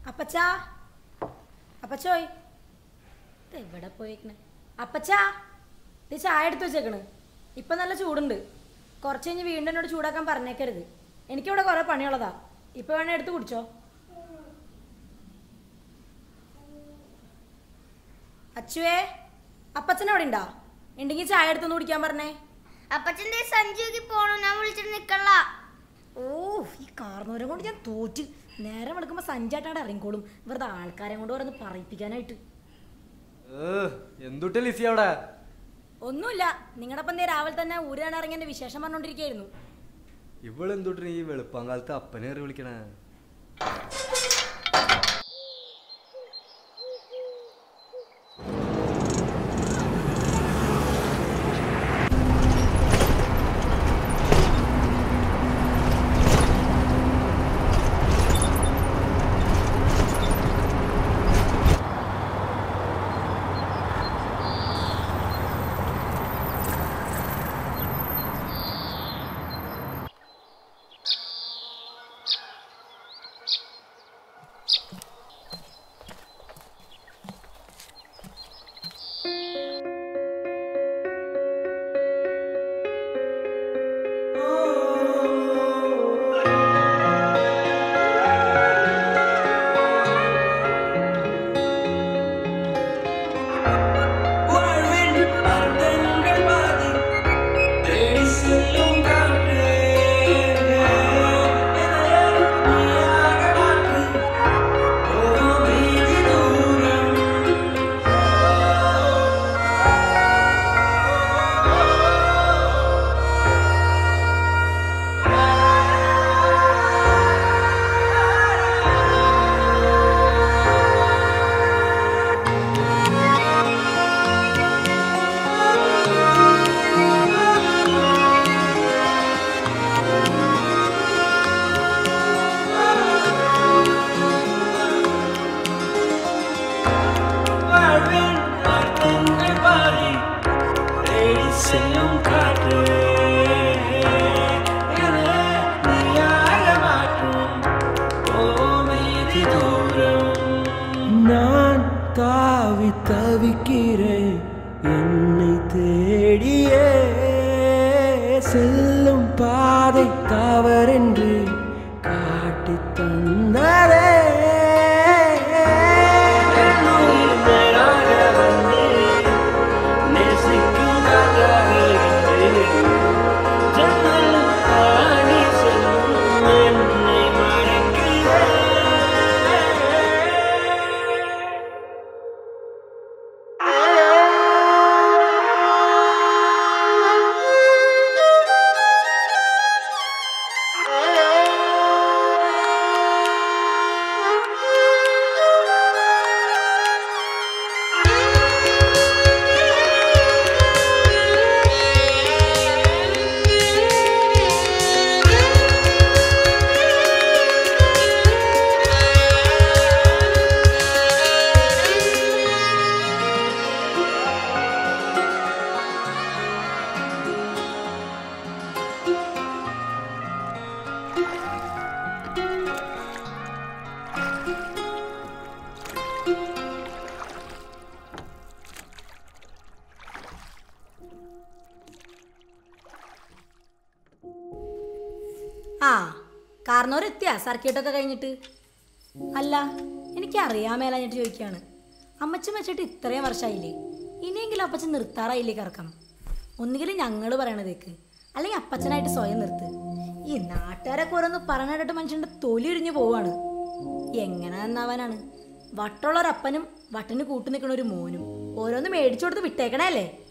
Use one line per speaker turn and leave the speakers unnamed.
അപ്പച്ചാ അപ്പച്ചോയ് ഇത് എവിടെ പോയേക്കണ് അപ്പച്ചാ ഇത് ചായ എടുത്ത് വെച്ചേക്കണ് ഇപ്പൊ നല്ല ചൂടുണ്ട് കുറച്ച് കഴിഞ്ഞ് വീണ്ടും എന്നോട് ചൂടാക്കാൻ പറഞ്ഞേക്കരുത് എനിക്കിവിടെ കുറെ പണിയുള്ളതാ ഇപ്പൊ വേണേ എടുത്ത് കുടിച്ചോ അച്ചുവേ അപ്പച്ചൻ അവിടെ ഉണ്ടോ ഉണ്ടെങ്കിൽ ചായ എടുത്തൊന്ന് കുടിക്കാൻ പറഞ്ഞേ
അപ്പച്ചന്റെ സഞ്ജുക്ക് പോണു ഞാൻ വിളിച്ചിട്ട് നിക്കള്ള
ഓ ഈ കാർന്നൂരം കൊണ്ട് ഞാൻ തോറ്റ് നേരെ വിളിക്കുമ്പോ സഞ്ചായിട്ടാണ് ഇറങ്ങിക്കോളും വെറുതെ ആൾക്കാരെ കൊണ്ട് ഓരോന്ന് പറയിപ്പിക്കാനായിട്ട്
എന്തുട്ട് ലിസി അവിടെ
ഒന്നുമില്ല നിങ്ങളുടെ അപ്പം ദേ രാവിലെ തന്നെ ഊരാണ് ഇറങ്ങിയ വിശേഷം പറഞ്ഞോണ്ടിരിക്കുകയായിരുന്നു
ഇവളെന്തുട്ടിന് ഈ വെളുപ്പാങ്കാലത്ത് അപ്പനെ കയറി വിളിക്കണേ
வாழ்வின் அர்த்தங்கள் பாதி தேடி செல்லும் காற்றே என்னையே நீயாக மாற்று ஒரு மீதி தூரம் வாழ்வின் அர்த்தங்கள் பாதி தேடி செல்லும் காற்றே என்னையே நீயாக மாற்றும் ஓ மீதி தூரம் நான் தாவி தவிக்கிறேன் என்னை தேடியே செல்லும் பாதை தவறென்று காட்டித் தந்ததே என்னுயிர் மேலாக வந்து நேசிக்கும் காற்றாக இருந்தேன். ஜன்னல் தாண்டி செல்லும் என்னை மறக்கிறேன்
ആ കാർന്നോർ എത്തിയാ സർക്യൂട്ടൊക്കെ കഴിഞ്ഞിട്ട് അല്ല എനിക്ക് അറിയാൻ മേലാഞ്ഞിട്ട് ചോദിക്കുകയാണ് അമ്മച്ചൻ വെച്ചിട്ട് ഇത്രയും വർഷമായില്ലേ ഇനിയെങ്കിലും അപ്പച്ചൻ നിർത്താറായില്ലേ കറക്കം ഒന്നുകിലും ഞങ്ങൾ പറയണതേക്ക് അല്ലെങ്കിൽ അപ്പച്ചനായിട്ട് സ്വയം നിർത്ത് ഈ നാട്ടുകാരൊക്കെ ഓരോന്ന് പറഞ്ഞിട്ട് മനുഷ്യന്റെ തൊലി ഇടിഞ്ഞു പോവാണ് എങ്ങനെ നന്നാവാനാണ് വട്ടുള്ള ഒരപ്പനും വട്ടിന് കൂട്ടു നിൽക്കണ ഒരു മോനും ഓരോന്ന് മേടിച്ചു കൊടുത്ത് വിട്ടേക്കണല്ലേ